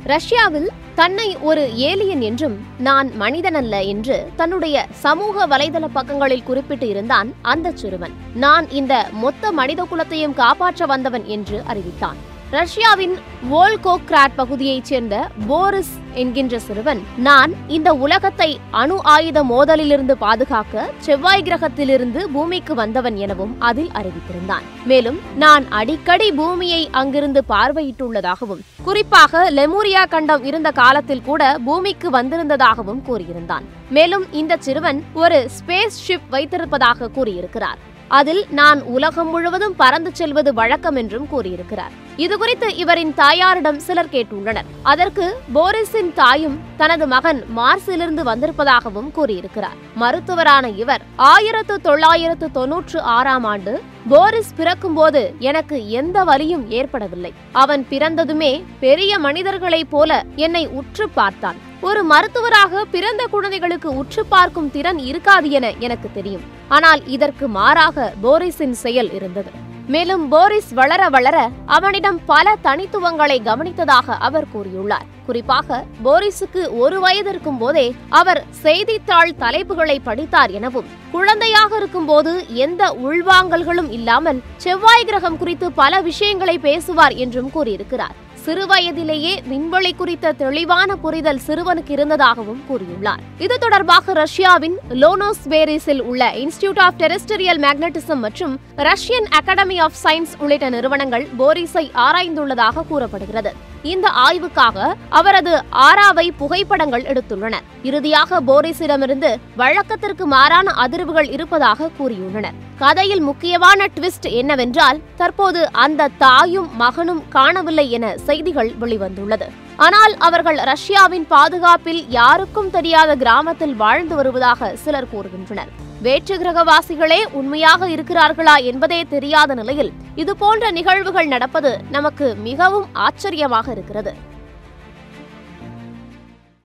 ரஷ்யாவில் தன்னை ஒரு ஏலியன் என்றும் நான் மனிதனல்ல என்று தன்னுடைய சமூக வலைதள பக்கங்களில் குறிப்பிட்டு இருந்தான் அந்த சிறுவன் நான் இந்த மொத்த மனித குலத்தையும் காப்பாற்ற வந்தவன் என்று அறிவித்தான் ரஷ்யாவின் வோல்கோக்ராட் பகுதியைச் சேர்ந்த போரிஸ் என்கின்ற சிறுவன் நான் இந்த உலகத்தை அணு ஆயுத மோதலிலிருந்து பாதுகாக்க செவ்வாய் கிரகத்திலிருந்து பூமிக்கு வந்தவன் எனவும் அதில் அறிவித்திருந்தான் மேலும் நான் அடிக்கடி பூமியை அங்கிருந்து பார்வையிட்டுள்ளதாகவும் குறிப்பாக லெமூரியா கண்டம் இருந்த காலத்தில் கூட பூமிக்கு வந்திருந்ததாகவும் கூறியிருந்தான் மேலும் இந்த சிறுவன் ஒரு ஸ்பேஸ் ஷிப் வைத்திருப்பதாக கூறியிருக்கிறார் அதில் நான் உலகம் முழுவதும் பறந்து செல்வது வழக்கம் என்றும் கூறியிருக்கிறார் இதுகுறித்து இவரின் தாயாரிடம் சிலர் கேட்டுள்ளனர் அதற்கு போரிஸின் தாயும் தனது மகன் மார்ஸிலிருந்து வந்திருப்பதாகவும் கூறியிருக்கிறார் மருத்துவரான இவர் ஆயிரத்து தொள்ளாயிரத்து தொன்னூற்று ஆறாம் ஆண்டு போரிஸ் பிறக்கும்போது எனக்கு எந்த வலியும் ஏற்படவில்லை அவன் பிறந்ததுமே பெரிய மனிதர்களைப் போல என்னை உற்று பார்த்தான் ஒரு மருத்துவராக பிறந்த குழந்தைகளுக்கு உற்று பார்க்கும் திறன் இருக்காது என எனக்கு தெரியும் ஆனால் இதற்கு மாறாக போரிஸின் செயல் இருந்தது மேலும் போரிஸ் வளர வளர அவனிடம் பல தனித்துவங்களை கவனித்ததாக அவர் கூறியுள்ளார் குறிப்பாக போரிஸுக்கு ஒரு வயது இருக்கும் போதே அவர் செய்தித்தாள் தலைப்புகளை படித்தார் எனவும் குழந்தையாக இருக்கும்போது எந்த உள்வாங்கல்களும் இல்லாமல் செவ்வாய் கிரகம் குறித்து பல விஷயங்களை பேசுவார் என்றும் கூறியிருக்கிறார் சிறுவயதிலேயே விண்வெளி குறித்த தெளிவான புரிதல் சிறுவனுக்கு இருந்ததாகவும் கூறியுள்ளார் இது தொடர்பாக ரஷ்யாவின் லோனோஸ்பேரிஸில் உள்ள இன்ஸ்டிடியூட் ஆஃப் டெரெஸ்டரியல் மேக்னட்டிசம் மற்றும் ரஷ்யன் அகாடமி ஆஃப் சயின்ஸ் உள்ளிட்ட நிறுவனங்கள் போரிஸை ஆராய்ந்துள்ளதாக கூறப்படுகிறது இந்த ஆய்வுக்காக அவரது ஆறாவை புகைப்படங்கள் எடுத்துள்ளனர் இறுதியாக போரிஸிடமிருந்து வழக்கத்திற்கு மாறான அதிர்வுகள் இருப்பதாக கூறியுள்ளனர் கதையில் முக்கியமான ட்விஸ்ட் என்னவென்றால் தற்போது அந்த தாயும் மகனும் காணவில்லை என செய்திகள் வெளிவந்துள்ளது ஆனால் அவர்கள் ரஷ்யாவின் பாதுகாப்பில் யாருக்கும் தெரியாத கிராமத்தில் வாழ்ந்து வருவதாக சிலர் கூறுகின்றனர் வேற்று கிரகவாசிகளே உண்மையாக இருக்கிறார்களா என்பதே தெரியாத நிலையில் இதுபோன்ற நிகழ்வுகள் நடப்பது நமக்கு மிகவும் ஆச்சரியமாக இருக்கிறது